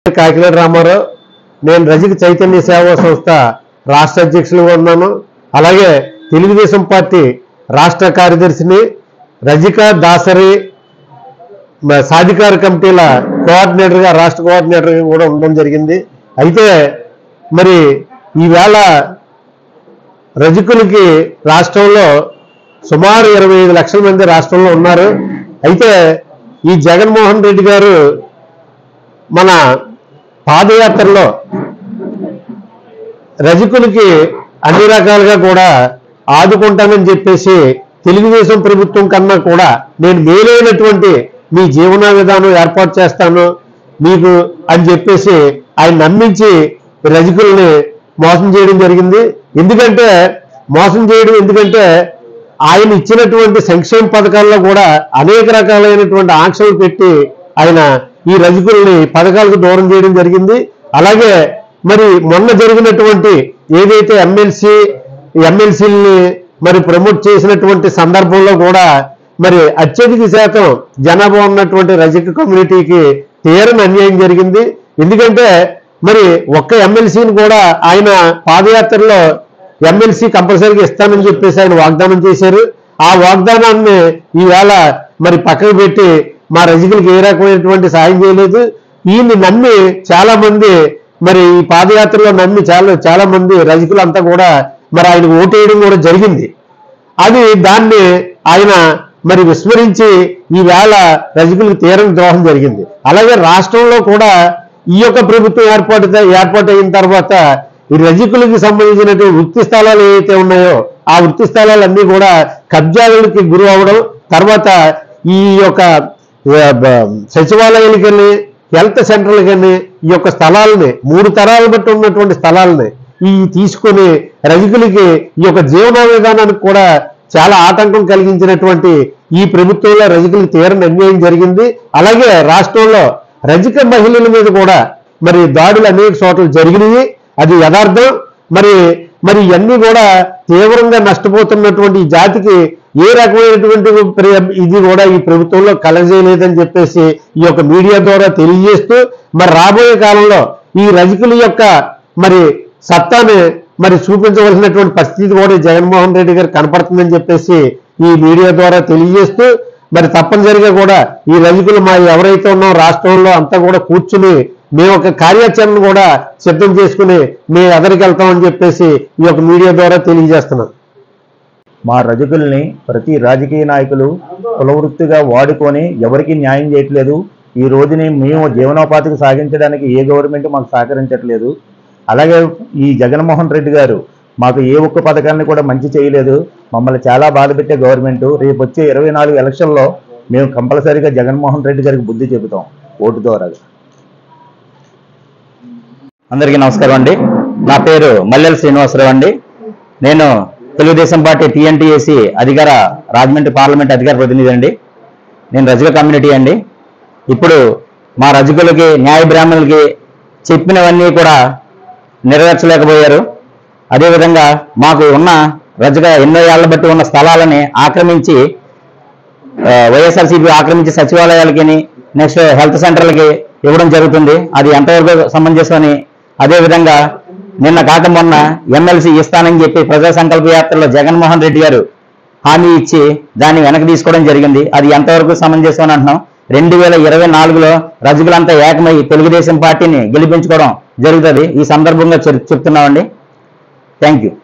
కాకినాడ రామారావు నేను రజక చైతన్య సేవా సంస్థ రాష్ట్ర అధ్యక్షులుగా ఉన్నాను అలాగే తెలుగుదేశం పార్టీ రాష్ట్ర కార్యదర్శిని రజిక దాసరి మ- సాధికార కమిటీల కోఆర్డినేటర్గా రాష్ట్ర కోఆర్డినేటర్గా కూడా ఉండడం జరిగింది అయితే మరి ఈవేళ రజకులకి రాష్ట్రంలో సుమారు ఇరవై ఐదు లక్షల మంది రాష్ట్రంలో ఉన్నారు అయితే ఈ జగన్మోహన్ రెడ్డి గారు మన పాదయాత్రలో రజకులకి అన్ని రకాలుగా కూడా ఆదుకుంటానని చెప్పేసి తెలుగుదేశం ప్రభుత్వం కన్నా కూడా నేను మేలైనటువంటి మీ జీవన విధానం ఏర్పాటు చేస్తాను మీకు అని చెప్పేసి ఆయన నమ్మించి రజకుల్ని మోసం చేయడం జరిగింది ఎందుకంటే మోసం చేయడం ఎందుకంటే ఆయన ఇచ్చినటువంటి సంక్షేమ పథకాల్లో కూడా అనేక రకాలైనటువంటి ఆంక్షలు పెట్టి ఆయన ఈ రజకుల్ని పథకాలకు దూరం చేయడం జరిగింది అలాగే మరి మొన్న జరిగినటువంటి ఏదైతే ఎమ్మెల్సీ ఎమ్మెల్సీలని మరి ప్రమోట్ చేసినటువంటి సందర్భంలో కూడా మరి అత్యధిక శాతం జనాభా ఉన్నటువంటి రజక కమ్యూనిటీకి తీరని అన్యాయం జరిగింది ఎందుకంటే మరి ఒక్క ఎమ్మెల్సీని కూడా ఆయన పాదయాత్రలో ఎమ్మెల్సీ కంపల్సరీగా ఇస్తానని చెప్పేసి ఆయన వాగ్దానం చేశారు ఆ వాగ్దానాన్ని ఈవేళ మరి పక్కకు పెట్టి మా రజకులకు ఏ రకమైనటువంటి సాయం చేయలేదు ఈయన్ని నమ్మి చాలా మంది మరి ఈ పాదయాత్రలో నమ్మి చాలా చాలా మంది రజకులంతా కూడా మరి ఆయన ఓటేయడం కూడా జరిగింది అది దాన్ని ఆయన మరి విస్మరించి ఈవేళ రజకులకు తీరని ద్రోహం జరిగింది అలాగే రాష్ట్రంలో కూడా ఈ యొక్క ప్రభుత్వం ఏర్పాటు ఏర్పాటు అయిన తర్వాత ఈ రజకులకి సంబంధించినటువంటి వృత్తి స్థలాలు ఏవైతే ఉన్నాయో ఆ వృత్తి స్థలాలన్నీ కూడా కబ్జాలకి గురి అవ్వడం తర్వాత ఈ యొక్క ఆ, బ- సచివాలయాలకని హెల్త్ సెంటర్లకని ఈ యొక్క స్థలాలని మూడు తరాలు బట్టి ఉన్నటువంటి స్థలాలని ఈ తీసుకొని రజకులకి ఈ యొక్క జీవన విధానానికి కూడా చాలా ఆటంకం కలిగించినటువంటి ఈ ప్రభుత్వంలో రజకులకు తీరని అన్యాయం జరిగింది అలాగే రాష్ట్రంలో రజక మహిళల మీద కూడా మరి దాడులు అనేక చోట్ల జరిగినాయి అది యథార్థం మరి మరి ఇవన్నీ కూడా తీవ్రంగా నష్టపోతున్నటువంటి ఈ జాతికి ఏ రకమైనటువంటి ప్ర- ఇది కూడా ఈ ప్రభుత్వంలో కలగజేయలేదని చెప్పేసి ఈ యొక్క మీడియా ద్వారా తెలియజేస్తూ మరి రాబోయే కాలంలో ఈ రజకుల యొక్క మరి సత్తాని మరి చూపించవలసినటువంటి పరిస్థితి కూడా ఈ జగన్మోహన్ రెడ్డి గారు కనపడుతుందని చెప్పేసి ఈ మీడియా ద్వారా తెలియజేస్తూ మరి తప్పనిసరిగా కూడా ఈ రజకులు మా ఎవరైతే ఉన్నాం రాష్ట్రంలో అంతా కూడా కూర్చుని మేము ఒక కార్యాచరణ కూడా సిద్ధం చేసుకుని మేము ఎదరికి వెళ్తామని చెప్పేసి ఈ యొక్క మీడియా ద్వారా తెలియజేస్తున్నాం మా రజకుల్ని ప్రతి రాజకీయ నాయకులు కులవృత్తిగా వాడుకొని ఎవరికి న్యాయం చేయట్లేదు ఈ రోజుని మేము జీవనోపాధికి సాగించడానికి ఏ గవర్నమెంట్ మాకు సహకరించట్లేదు అలాగే ఈ జగన్మోహన్ రెడ్డి గారు మాకు ఏ ఒక్క పథకాన్ని కూడా మంచి చేయలేదు మమ్మల్ని చాలా బాధపెట్టే గవర్నమెంట్ రేపు వచ్చే ఇరవై నాలుగు ఎలక్షన్లో మేము కంపల్సరీగా జగన్మోహన్ రెడ్డి గారికి బుద్ధి చెబుతాం ఓటు ద్వారా అందరికీ నమస్కారం అండి నా పేరు మల్లెల శ్రీనివాసరావు అండి నేను తెలుగుదేశం పార్టీ టీఎన్టీఏసీ అధికార రాజమండ్రి పార్లమెంట్ అధికార ప్రతినిధి అండి నేను రజక కమ్యూనిటీ అండి ఇప్పుడు మా రజకులకి న్యాయ బ్రాహ్మణులకి చెప్పినవన్నీ కూడా నెరవేర్చలేకపోయారు అదేవిధంగా మాకు ఉన్న రజక ఎన్నో ఏళ్ల బట్టి ఉన్న స్థలాలని ఆక్రమించి ఆ, వైఎస్ఆర్సీపీ ఆక్రమించి సచివాలయాలకి నెక్స్ట్ హెల్త్ సెంటర్లకి ఇవ్వడం జరుగుతుంది అది ఎంతవరకు సమంజసమని అదేవిధంగా నిన్న కాక మొన్న ఎమ్మెల్సీ ఇస్తానని చెప్పి ప్రజా సంకల్ప యాత్రలో జగన్మోహన్ రెడ్డి గారు హామీ ఇచ్చి దాన్ని వెనక్కి తీసుకోవడం జరిగింది అది ఎంతవరకు సమంజసం అని అంటున్నాం రెండు వేల ఇరవై నాలుగులో రజకులంతా ఏకమై తెలుగుదేశం పార్టీని గెలిపించుకోవడం జరుగుతుంది ఈ సందర్భంగా చెప్- చెప్తున్నామండి థ్యాంక్ యూ